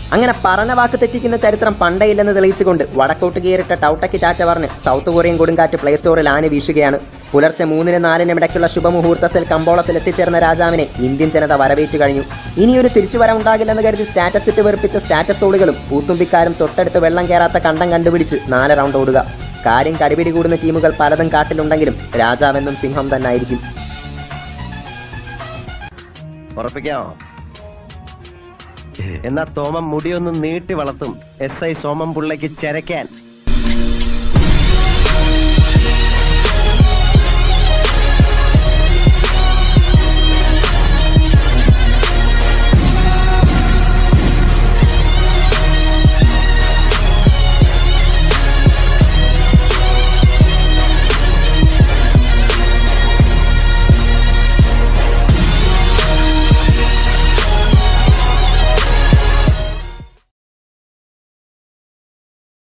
അങ്ങനെ പറഞ്ഞ വാക്ക് തെറ്റിക്കുന്ന ചരിത്രം പണ്ടേ ഇല്ലെന്ന് തെളിയിച്ചുകൊണ്ട് വടക്കോട്ട് കീറിട്ട ടൗട്ടക്കി ടാറ്റ പറഞ്ഞ് സൗത്ത് കൊറിയൻ കൊടുങ്കാറ്റ് പ്ലേ സ്റ്റോറിൽ ആന വീശുകയാണ് പുലർച്ചെ മൂന്നിന് നാലിനും ഇടയ്ക്കുള്ള ശുഭമുഹൂർത്തത്തിൽ കമ്പോളത്തിൽ എത്തിച്ചേർന്ന രാജാവിനെ ഇന്ത്യൻ ജനത വരവേറ്റു കഴിഞ്ഞു ഇനിയൊരു തിരിച്ചുവരവ് ഉണ്ടാകില്ലെന്ന് കരുതി സ്റ്റാറ്റസ് ഇട്ട് വെറുപ്പിച്ച സ്റ്റാറ്റസ് ഓളുകളും പൂത്തുമ്പിക്കാരും തൊട്ടടുത്ത് വെള്ളം കയറാത്ത കണ്ടം കണ്ടുപിടിച്ച് നാല് റൗണ്ട് ഓടുക കാര്യം കടിപിടി കൂടുന്ന ടീമുകൾ പലതും കാട്ടിലുണ്ടെങ്കിലും രാജാവെന്നും സിംഹം തന്നായിരിക്കും ഉറപ്പിക്കാമോ എന്നാ തോമം മുടിയൊന്ന് നീട്ടി വളർത്തും എസ് ഐ സോമം പിള്ളയ്ക്ക് ചെരക്കാൻ